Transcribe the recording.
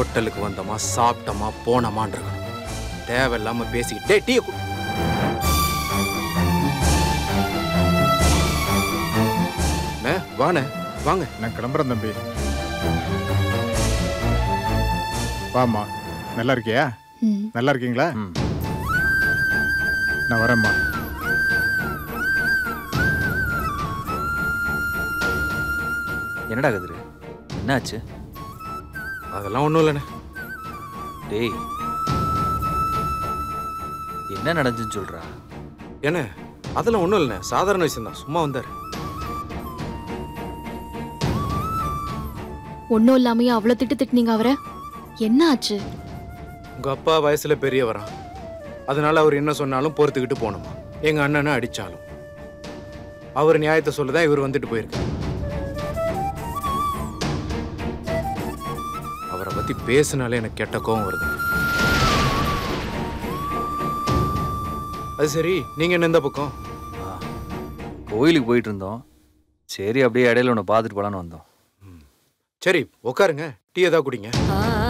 ஹோட்டலுக்கு வந்தோமா சாப்பிட்டோமா போனோமான் இருக்கணும் தேவையில்லாம பேசிக்கிட்டே டீ வாண்ணே வாங்க நான் கிளம்புறேன் தம்பி வாம்மா நல்லா இருக்கியா ம் நல்லா இருக்கீங்களா ம் நான் வரேம்மா என்னடா கதிரு என்னாச்சு அதெல்லாம் ஒன்றும் இல்லைண்ணே டேய் என்ன நடந்துச்சுன்னு சொல்றா என்ன அதெல்லாம் ஒன்றும் இல்லைண்ணே சாதாரண விஷயம் தான் சும்மா வந்தார் ஒன்றும் இல்லாமையே அவ்வளோ திட்டு திட்டுனீங்க அவரை என்ன ஆச்சு உங்க அப்பா வயசுல பெரியவரா அதனால அவர் என்ன சொன்னாலும் பொறுத்துக்கிட்டு போகணுமா எங்க அண்ணனை அடிச்சாலும் அவர் நியாயத்தை சொல்லதான் இவர் வந்துட்டு போயிருக்காரு அவரை பத்தி பேசினாலே எனக்கு கெட்ட கோவம் வருது அது சரி நீங்க என்ன இந்த பக்கம் ஆ, கோயிலுக்கு போயிட்டு இருந்தோம் சரி அப்படியே இடையில உன்னை பார்த்துட்டு போலான்னு வந்தோம் சரி உட்காருங்க டீ ஏதாவது குடிங்க ஆ